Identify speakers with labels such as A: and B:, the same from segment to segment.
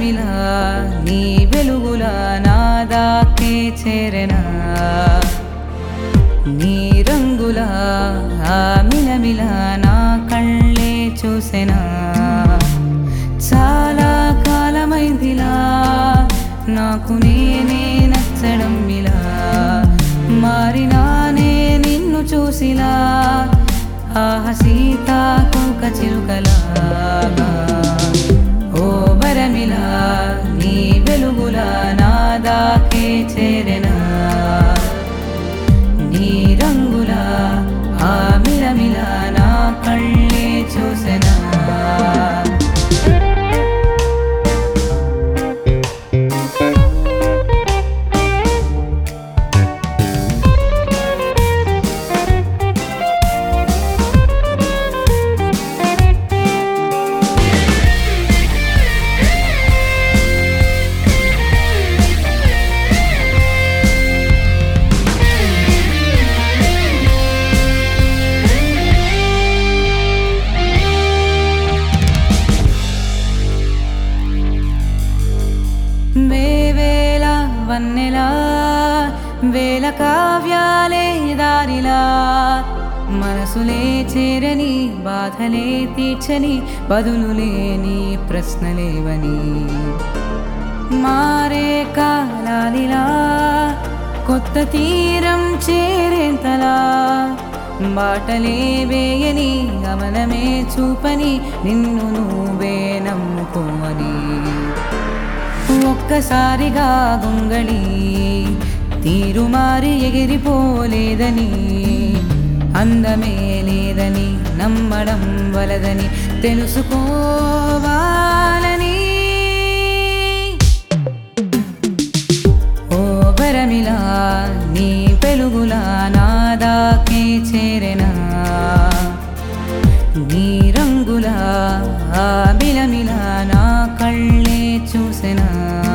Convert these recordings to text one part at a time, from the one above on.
A: వరమిలా నీ వెలుగులా నా దాకే చేరెనా నీ రంగులా ఆ మిలమిలా నా కళ్ళే చూసెనా చాలా కాలమైందిలా నాకు నేనే నచ్చడం ఇలా మారినానే నిన్ను చూసిలా ఆహ సీతాకోక చిలుకలాగా ఓ వరమిలా నీ వెలుగులా నా దాకే చేరెనా నీ రంగులా ఆ మిలమిలా నా కళ్ళే చూసెనా వేవేల వన్నెలా వేల కావ్యాలే దారిలా మనసులే చేరని బాధలే తీర్చని బదులు లేని ప్రశ్నలేవని మారే కాలాలిలా కొత్త తీరం చేరేంతలా బాటలే వేయని గమనమే చూపని నిన్ను నువ్వే నమ్ముకోమని ఒక్కసారిగా గొంగళి తీరు మారి ఎగిరిపోలేదని అందమే లేదని నమ్మడం వలదని తెలుసుకోవాలని ఓ వరమిలా నీ పెలుగులా నా దాకే చేరెనా నీ రంగులా ఆ బిలమిలా నా కళ్ళే చూసెనా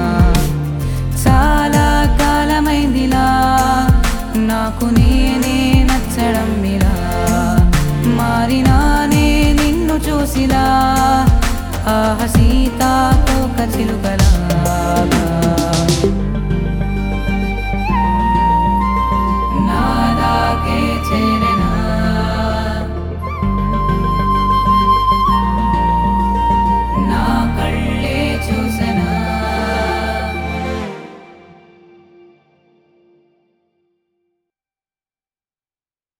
A: చాలా కాలమైందిలా నాకు నేనే నచ్చడం ఇలా మారినానే నిన్ను చూసిలా ఆహ సీతాకోక చిలుకలా